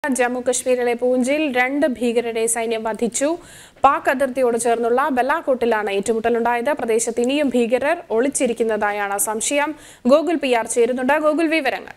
ജമ്മു കശ്മീരിലെ പൂഞ്ചിൽ രണ്ട് ഭീകരരെ സൈന്യം വധിച്ചു പാക് അതിർത്തിയോട് ചേർന്നുള്ള ബലാക്കോട്ടിലാണ് ഏറ്റുമുട്ടലുണ്ടായത് പ്രദേശത്ത് ഇനിയും ഭീകരർ ഒളിച്ചിരിക്കുന്നതായാണ് സംശയം ഗോകുൽ പി ആർ ചേരുന്നുണ്ട് ഗോകുൽ വിവരങ്ങൾ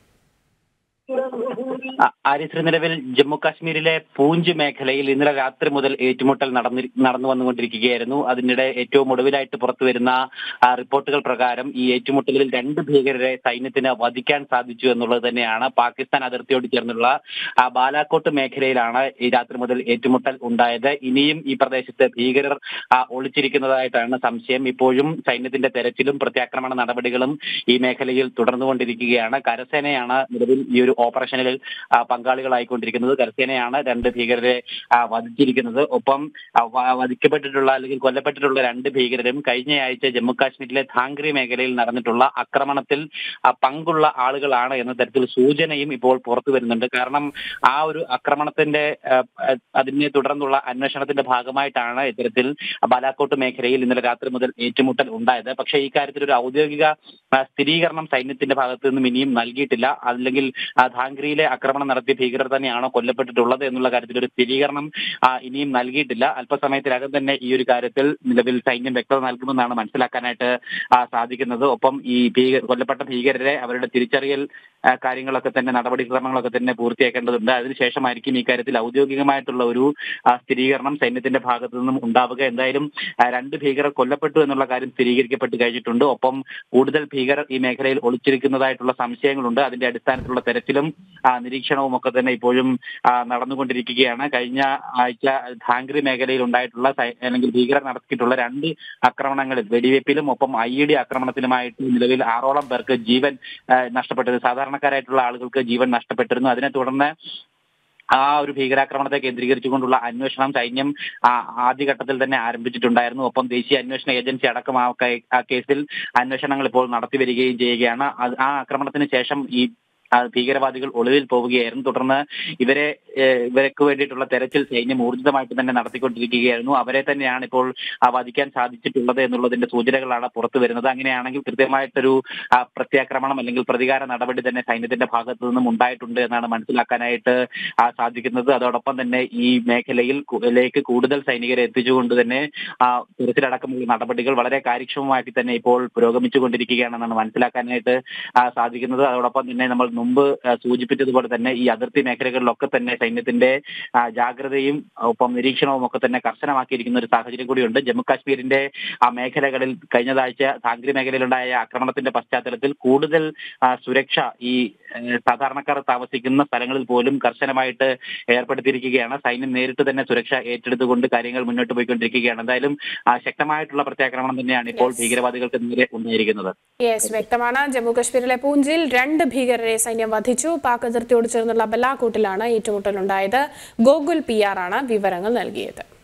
ആ- ആരിസ് നിലവിൽ ജമ്മു കാശ്മീരിലെ പൂഞ്ച് മേഖലയിൽ ഇന്നലെ രാത്രി മുതൽ ഏറ്റുമുട്ടൽ നടന്നി നടന്നു വന്നുകൊണ്ടിരിക്കുകയായിരുന്നു അതിനിടെ ഏറ്റവും ഒടുവിലായിട്ട് പുറത്തു വരുന്ന ആ, റിപ്പോർട്ടുകൾ പ്രകാരം ഈ ഏറ്റുമുട്ടലിൽ രണ്ട് ഭീകരരെ സൈന്യത്തിന് വധിക്കാൻ സാധിച്ചു എന്നുള്ളത് തന്നെയാണ് പാകിസ്ഥാൻ അതിർത്തിയോട് ചേർന്നുള്ള ആ, ബാലാക്കോട്ട് മേഖലയിലാണ് ഈ രാത്രി മുതൽ ഏറ്റുമുട്ടൽ ഉണ്ടായത് ഇനിയും ഈ പ്രദേശത്ത് ഭീകരർ ആ, ഒളിച്ചിരിക്കുന്നതായിട്ടാണ് സംശയം ഇപ്പോഴും സൈന്യത്തിന്റെ തെരച്ചിലും പ്രത്യാക്രമണ നടപടികളും ഈ മേഖലയിൽ തുടർന്നുകൊണ്ടിരിക്കുകയാണ് കരസേനയാണ് നിലവിൽ ഈ ഒരു ഓപ്പറേഷനിൽ ആ, പങ്കാളികളായിക്കൊണ്ടിരിക്കുന്നത് കരസേനയാണ് രണ്ട് ഭീകരരെ ആ, വധിച്ചിരിക്കുന്നത് ഒപ്പം ആ, വ- വധിക്കപ്പെട്ടിട്ടുള്ള അല്ലെങ്കിൽ കൊല്ലപ്പെട്ടിട്ടുള്ള രണ്ട് ഭീകരരും കഴിഞ്ഞയാഴ്ച ജമ്മു കാശ്മീരിലെ ധാങ്ക്രി മേഖലയിൽ നടന്നിട്ടുള്ള ആക്രമണത്തിൽ ആ, പങ്കുള്ള ആളുകളാണ് എന്ന തരത്തിൽ സൂചനയും ഇപ്പോൾ പുറത്തു വരുന്നുണ്ട് കാരണം ആ ഒരു ആക്രമണത്തിന്റെ ആ, ആ, അതിനെ തുടർന്നുള്ള അന്വേഷണത്തിന്റെ ഭാഗമായിട്ടാണ് ഇത്തരത്തിൽ ബാലാക്കോട്ട് മേഖലയിൽ ഇന്നലെ രാത്രി മുതൽ ഏറ്റുമുട്ടൽ ഉണ്ടായത് പക്ഷേ ഈ കാര്യത്തിൽ ഒരു ഔദ്യോഗിക ആ, സ്ഥിരീകരണം സൈന്യത്തിന്റെ ഭാഗത്തു നിന്നും ഇനിയും നൽകിയിട്ടില്ല അല്ലെങ്കിൽ ആ, ധാങ്ക്രിയിലെ ആക്രമണം നടത്തിയ ഭീകരർ തന്നെയാണോ കൊല്ലപ്പെട്ടിട്ടുള്ളത് എന്നുള്ള കാര്യത്തിൽ ഒരു സ്ഥിരീകരണം ആ, ഇനിയും നൽകിയിട്ടില്ല അല്പസമയത്തിനകം തന്നെ ഈ ഒരു കാര്യത്തിൽ നിലവിൽ സൈന്യം വ്യക്തത നൽകുമെന്നാണ് മനസ്സിലാക്കാനായിട്ട് ആ, സാധിക്കുന്നത് ഒപ്പം ഈ ഭീകര കൊല്ലപ്പെട്ട ഭീകരരെ അവരുടെ തിരിച്ചറിയൽ ആ, കാര്യങ്ങളൊക്കെ തന്നെ നടപടിക്രമങ്ങളൊക്കെ തന്നെ പൂർത്തിയാക്കേണ്ടതുണ്ട് അതിനുശേഷമായിരിക്കും ഈ കാര്യത്തിൽ ഔദ്യോഗികമായിട്ടുള്ള ഒരു ആ, സ്ഥിരീകരണം സൈന്യത്തിന്റെ ഭാഗത്തു നിന്നും ഉണ്ടാവുക എന്തായാലും ആ, രണ്ട് ഭീകരർ കൊല്ലപ്പെട്ടു എന്നുള്ള കാര്യം സ്ഥിരീകരിക്കപ്പെട്ട് കഴിഞ്ഞിട്ടുണ്ട് ഒപ്പം കൂടുതൽ ഭീകരർ ഈ മേഖലയിൽ ഒളിച്ചിരിക്കുന്നതായിട്ടുള്ള സംശയങ്ങളുണ്ട് അതിന്റെ അടിസ്ഥാനത്തിലുള്ള തെരച്ചിലും ആ, നിരീക്ഷണവും ഒക്കെ തന്നെ ഇപ്പോഴും ആ, നടന്നുകൊണ്ടിരിക്കുകയാണ് കഴിഞ്ഞ ആഴ്ച ധാങ്ക്രി മേഖലയിൽ ഉണ്ടായിട്ടുള്ള സൈ- അല്ലെങ്കിൽ ഭീകരർ നടത്തിയിട്ടുള്ള രണ്ട് ആക്രമണങ്ങളിൽ വെടിവെപ്പിലും ഒപ്പം ഐ ഇ ഡി ആക്രമണത്തിലുമായിട്ട് നിലവിൽ ആറോളം പേർക്ക് ജീവൻ ആ, നഷ്ടപ്പെട്ടത് സാധാരണക്കാരായിട്ടുള്ള ആളുകൾക്ക് ജീവൻ നഷ്ടപ്പെട്ടിരുന്നു അതിനെ തുടർന്ന് ആ ഒരു ഭീകരാക്രമണത്തെ കേന്ദ്രീകരിച്ചുകൊണ്ടുള്ള അന്വേഷണം സൈന്യം ആ, ആദ്യഘട്ടത്തിൽ തന്നെ ആരംഭിച്ചിട്ടുണ്ടായിരുന്നു ഒപ്പം ദേശീയ അന്വേഷണ ഏജൻസി അടക്കം ആ കേ- ആ കേസിൽ അന്വേഷണങ്ങൾ ഇപ്പോൾ നടത്തി വരികയും ചെയ്യുകയാണ് അത് ആ ആക്രമണത്തിന് ശേഷം ഈ ആ, ഭീകരവാദികൾ ഒളിവിൽ പോവുകയായിരുന്നു തുടർന്ന് ഇവരെ ഏഹ്, ഇവർക്ക് വേണ്ടിയിട്ടുള്ള തെരച്ചിൽ സൈന്യം ഊർജിതമായിട്ട് തന്നെ നടത്തിക്കൊണ്ടിരിക്കുകയായിരുന്നു അവരെ തന്നെയാണ് ഇപ്പോൾ ആ, വധിക്കാൻ സാധിച്ചിട്ടുള്ളത് എന്നുള്ളതിന്റെ സൂചനകളാണ് പുറത്തു വരുന്നത് അങ്ങനെയാണെങ്കിൽ കൃത്യമായിട്ടൊരു ആ, പ്രത്യാക്രമണം അല്ലെങ്കിൽ പ്രതികാര നടപടി തന്നെ സൈന്യത്തിന്റെ ഭാഗത്തു നിന്നും ഉണ്ടായിട്ടുണ്ട് എന്നാണ് മനസ്സിലാക്കാനായിട്ട് ആ, സാധിക്കുന്നത് അതോടൊപ്പം തന്നെ ഈ മേഖലയിൽ കു- ലേക്ക് കൂടുതൽ സൈനികരെ എത്തിച്ചുകൊണ്ട് തന്നെ ആ, തെരച്ചിലടക്കമുള്ള നടപടികൾ വളരെ കാര്യക്ഷമമായിട്ട് തന്നെ ഇപ്പോൾ പുരോഗമിച്ചുകൊണ്ടിരിക്കുകയാണെന്നാണ് മനസ്സിലാക്കാനായിട്ട് ആ, സാധിക്കുന്നത് അതോടൊപ്പം തന്നെ നമ്മൾ മുമ്പ് ആ, സൂചിപ്പിച്ചതുപോലെ തന്നെ ഈ അതിർത്തി മേഖലകളിലൊക്കെ തന്നെ സൈന്യത്തിന്റെ ആ, ജാഗ്രതയും ഒപ്പം നിരീക്ഷണവും ഒക്കെ തന്നെ കർശനമാക്കിയിരിക്കുന്ന ഒരു സാഹചര്യം കൂടിയുണ്ട് ജമ്മു കാശ്മീരിന്റെ ആ മേഖലകളിൽ കഴിഞ്ഞതാഴ്ച ധാങ്ക്രി മേഖലയിലുണ്ടായ ആക്രമണത്തിന്റെ പശ്ചാത്തലത്തിൽ കൂടുതൽ ആ, സുരക്ഷ ഈ ഏഹ്, സാധാരണക്കാർ താമസിക്കുന്ന സ്ഥലങ്ങളിൽ പോലും കർശനമായിട്ട് ഏർപ്പെടുത്തിയിരിക്കുകയാണ് സൈന്യം നേരിട്ട് തന്നെ സുരക്ഷ ഏറ്റെടുത്തുകൊണ്ട് കാര്യങ്ങൾ മുന്നോട്ട് പോയിക്കൊണ്ടിരിക്കുകയാണ് എന്തായാലും ആ, ശക്തമായിട്ടുള്ള പ്രത്യാക്രമണം തന്നെയാണ് ഇപ്പോൾ Yes. ഭീകരവാദികൾക്ക് നേരെ ഉണ്ടായിരിക്കുന്നത് യെസ് വ്യക്തമാണ് ജമ്മു കശ്മീരിലെ പൂഞ്ചിൽ രണ്ട് ഭീകരരെ സൈന്യം വധിച്ചു പാക് അതിർത്തിയോട് ചേർന്നുള്ള ബലാക്കോട്ടിലാണ് ഏറ്റുമുട്ടലുണ്ടായത് ഗോകുൽ പി ആർ ആണ് വിവരങ്ങൾ നൽകിയത്